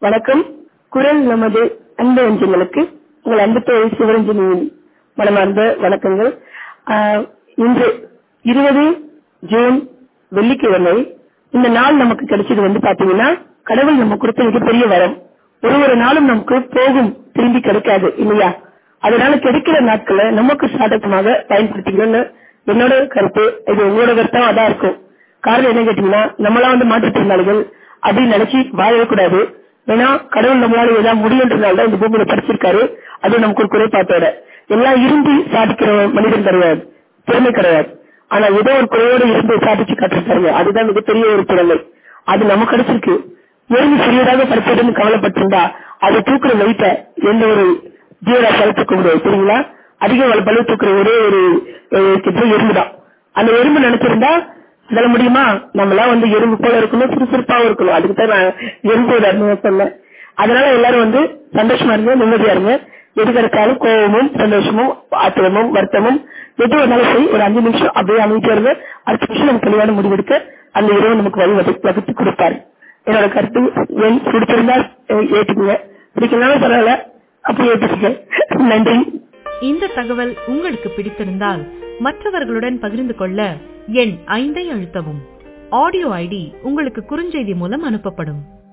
வணக்கம் குரல் நமது அன்பு அஞ்சங்களுக்கு உங்கள் அன்பு தோழி சிவரஞ்சனியின் மனமார்ந்த வணக்கங்கள் ஆஹ், இன்று இருபது ஜூன் வெள்ளிக்கிழமை இந்த நாள் நமக்கு கிடைச்சது வந்து பாத்தீங்கன்னா கடவுள் நம்ம கொடுத்த மிகப்பெரிய வரம் ஒரு ஒரு நாளும் நமக்கு போகும் திரும்பி கிடைக்காது இல்லையா அதனால கிடைக்கிற நாட்களை நமக்கு சாதகமாக பயன்படுத்திக்கணும்னு என்னோட கருத்து இது உங்களோட கருத்தும் அதான் இருக்கும் காரணம் என்ன கேட்டீங்கன்னா நம்மளா வந்து மாற்றுத்திறனாளிகள் அப்படின்னு நினைச்சு வாழக்கூடாது ஏன்னா கடவுள் நம்மளால ஏதாவது முடியுன்றதுனால தான் இந்த பூமியில படிச்சிருக்காரு அது நமக்கு ஒரு குறைபாட்டோட எல்லாம் இருந்து சாதிக்கிற மனிதன் கிடையாது திறமை கிடையாது ஆனா ஏதோ ஒரு குறையோட இருந்து சாதிச்சு காட்டுறாங்க அதுதான் மிகப்பெரிய ஒரு திறமை அது நமக்கு கிடைச்சிருக்கு எறும்பு சிறியதாக படிச்சதுன்னு கவலைப்பட்டிருந்தா அதை தூக்குற வெயிட்ட எந்த ஒரு ஜீவராசால தூக்க முடியாது சரிங்களா அதிக வலு- பளு தூக்குற ஒரே ஒரு எறும்பு தான் அந்த எறும்பு நினைச்சிருந்தா அதெல்லாம் முடியுமா நம்மளாம் வந்து எறும்பு போல இருக்கணும் சுறுசுறுப்பாவும் இருக்கணும் அதுக்கு தான் நான் எறும்பு உதாரணமா சொன்னேன் அதனால எல்லாரும் வந்து சந்தோஷமா இருங்க நிம்மதியா இருங்க எது கிடைச்சாலும் கோபமும் சந்தோஷமும் ஆத்திரமும் வருத்தமும் எது வந்தாலும் சரி ஒரு அஞ்சு நிமிஷம் அப்படியே அமைதியா இருங்க அடுத்த நிமிஷம் நம்ம தெளிவான முடிவெடுக்க அந்த இரவு நமக்கு வழி வகு- வகுத்து கொடுப்பாரு என்னோட கருத்து என் பிடிச்சிருந்தா அஹ், ஏத்துக்குங்க பிடிக்கலனாலும் பரவாயில்ல அப்படி ஏத்துக்குங்க நன்றி இந்த தகவல் உங்களுக்கு பிடித்திருந்தால் மற்றவர்களுடன் பகிர்ந்து கொள்ள எண் ஐந்தை அழுத்தவும் ஆடியோ ஐடி உங்களுக்கு குறுஞ்செய்தி மூலம் அனுப்பப்படும்